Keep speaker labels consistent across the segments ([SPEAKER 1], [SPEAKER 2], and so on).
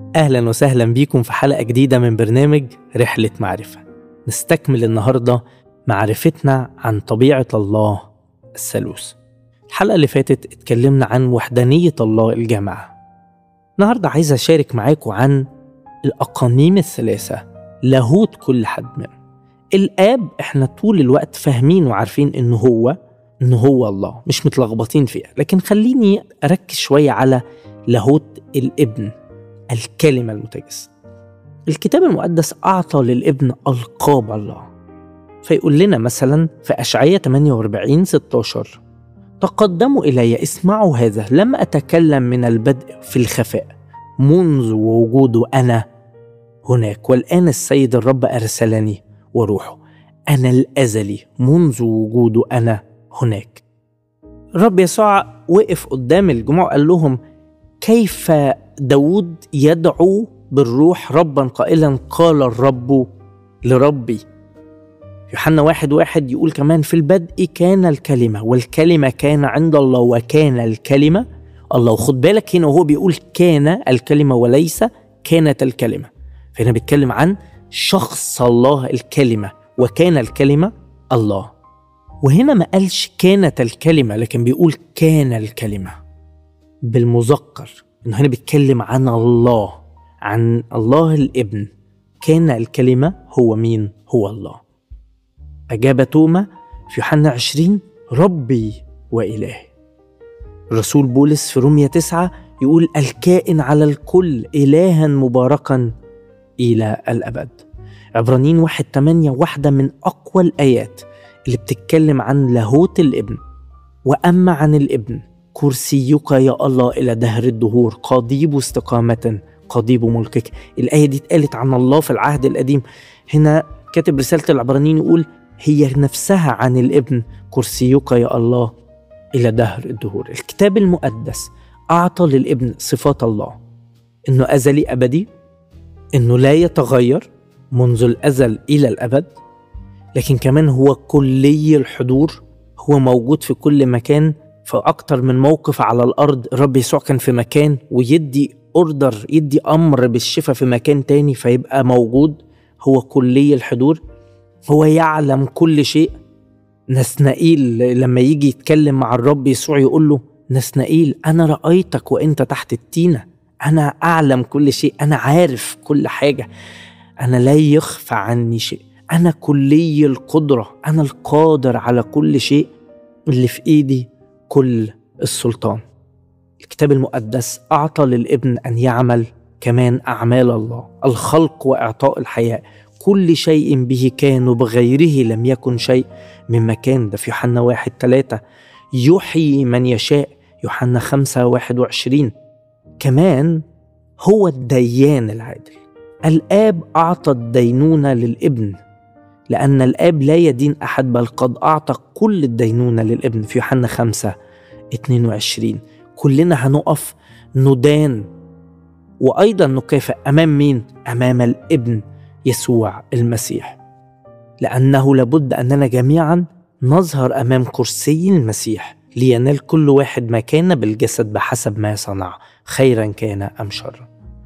[SPEAKER 1] أهلا وسهلا بيكم في حلقة جديدة من برنامج رحلة معرفة نستكمل النهاردة معرفتنا عن طبيعة الله الثالوث الحلقة اللي فاتت اتكلمنا عن وحدانية الله الجامعة النهاردة عايز أشارك معاكم عن الأقانيم الثلاثة لاهوت كل حد منهم الآب احنا طول الوقت فاهمين وعارفين إنه هو إنه هو الله مش متلخبطين فيها لكن خليني أركز شوية على لاهوت الابن الكلمة المتجسد الكتاب المقدس أعطى للابن ألقاب الله فيقول لنا مثلا في أشعية 48 16 تقدموا إلي اسمعوا هذا لم أتكلم من البدء في الخفاء منذ وجوده أنا هناك والآن السيد الرب أرسلني وروحه أنا الأزلي منذ وجوده أنا هناك الرب يسوع وقف قدام الجموع قال لهم كيف داود يدعو بالروح ربا قائلا قال الرب لربي يوحنا واحد واحد يقول كمان في البدء كان الكلمة والكلمة كان عند الله وكان الكلمة الله وخد بالك هنا وهو بيقول كان الكلمة وليس كانت الكلمة فهنا بيتكلم عن شخص الله الكلمة وكان الكلمة الله وهنا ما قالش كانت الكلمة لكن بيقول كان الكلمة بالمذكر انه هنا بيتكلم عن الله عن الله الابن كان الكلمة هو مين هو الله أجاب توما في يوحنا 20 ربي وإلهي الرسول بولس في رومية 9 يقول الكائن على الكل إلها مباركا إلى الأبد عبرانيين واحد 8 واحدة من أقوى الآيات اللي بتتكلم عن لاهوت الابن وأما عن الابن كرسيك يا الله إلى دهر الدهور قضيب استقامة قضيب ملكك الآية دي اتقالت عن الله في العهد القديم هنا كاتب رسالة العبرانيين يقول هي نفسها عن الابن كرسيك يا الله إلى دهر الدهور الكتاب المقدس أعطى للابن صفات الله إنه أزلي أبدي إنه لا يتغير منذ الأزل إلى الأبد لكن كمان هو كلي الحضور هو موجود في كل مكان في أكتر من موقف على الأرض الرب يسوع كان في مكان ويدي أوردر يدي أمر بالشفاء في مكان تاني فيبقى موجود هو كلي الحضور هو يعلم كل شيء نسنائيل لما يجي يتكلم مع الرب يسوع يقول له نسنائيل أنا رأيتك وأنت تحت التينة أنا أعلم كل شيء أنا عارف كل حاجة أنا لا يخفى عني شيء أنا كلي القدرة أنا القادر على كل شيء اللي في إيدي كل السلطان الكتاب المقدس أعطى للابن أن يعمل كمان أعمال الله الخلق وإعطاء الحياة كل شيء به كان وبغيره لم يكن شيء مما كان ده في يوحنا واحد ثلاثة يحيي من يشاء يوحنا خمسة واحد وعشرين كمان هو الديان العادل الآب أعطى الدينونة للابن لأن الآب لا يدين أحد بل قد أعطى كل الدينونة للابن في يوحنا خمسة 22 كلنا هنقف ندان وأيضا نكافئ أمام مين؟ أمام الابن يسوع المسيح لأنه لابد أننا جميعا نظهر أمام كرسي المسيح لينال كل واحد ما كان بالجسد بحسب ما صنع خيرا كان أم شرا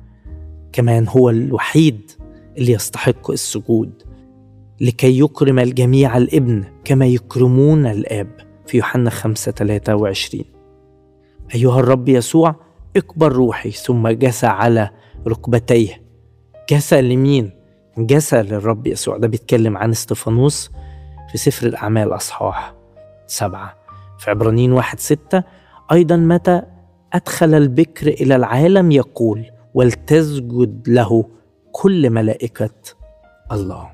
[SPEAKER 1] كمان هو الوحيد اللي يستحق السجود لكي يكرم الجميع الابن كما يكرمون الآب في يوحنا 5 23 أيها الرب يسوع اكبر روحي ثم جسى على ركبتيه جسى لمين؟ جسى للرب يسوع ده بيتكلم عن استفانوس في سفر الأعمال أصحاح سبعة في عبرانيين واحد ستة أيضا متى أدخل البكر إلى العالم يقول ولتسجد له كل ملائكة الله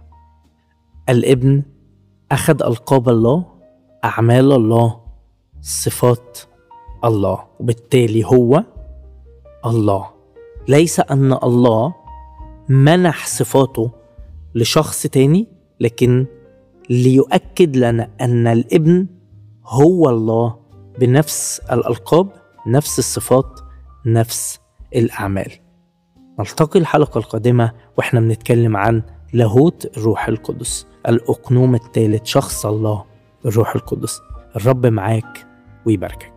[SPEAKER 1] الابن أخذ ألقاب الله أعمال الله صفات الله وبالتالي هو الله ليس أن الله منح صفاته لشخص تاني لكن ليؤكد لنا أن الابن هو الله بنفس الألقاب نفس الصفات نفس الأعمال نلتقي الحلقة القادمة وإحنا بنتكلم عن لاهوت الروح القدس الأقنوم الثالث شخص الله الروح القدس الرب معاك ويباركك